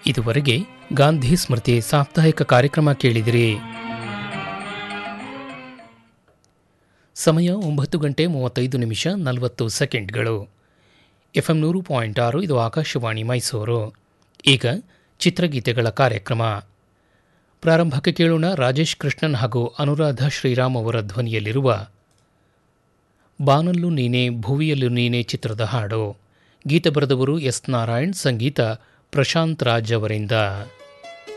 ಇದುವರೆಗೆ ಗಾಂಧಿ ಸ್ಮೃತಿ ಸಾಪ್ತಾಹಿಕ ಕಾರ್ಯಕ್ರಮ ಕೇಳಿದಿರಿ ಸಮಯ ಒಂಬತ್ತು ಗಂಟೆ ಮೂವತ್ತೈದು ನಿಮಿಷ ನಲವತ್ತು ಸೆಕೆಂಡ್ಗಳು ಎಫ್ಎಂ ನೂರು ಪಾಯಿಂಟ್ ಆರು ಇದು ಆಕಾಶವಾಣಿ ಮೈಸೂರು ಈಗ ಚಿತ್ರಗೀತೆಗಳ ಕಾರ್ಯಕ್ರಮ ಪ್ರಾರಂಭಕ್ಕೆ ಕೇಳೋಣ ರಾಜೇಶ್ ಕೃಷ್ಣನ್ ಹಾಗೂ ಅನುರಾಧ ಶ್ರೀರಾಮ್ ಅವರ ಧ್ವನಿಯಲ್ಲಿರುವ ಬಾನಲ್ಲು ನೀನೆ ಭುವಿಯಲ್ಲೂ ನೀನೆ ಚಿತ್ರದ ಹಾಡು ಗೀತ ಬರೆದವರು ಎಸ್ ನಾರಾಯಣ್ ಸಂಗೀತ ಪ್ರಶಾಂತ್ ರಾಜ್ ಅವರಿಂದ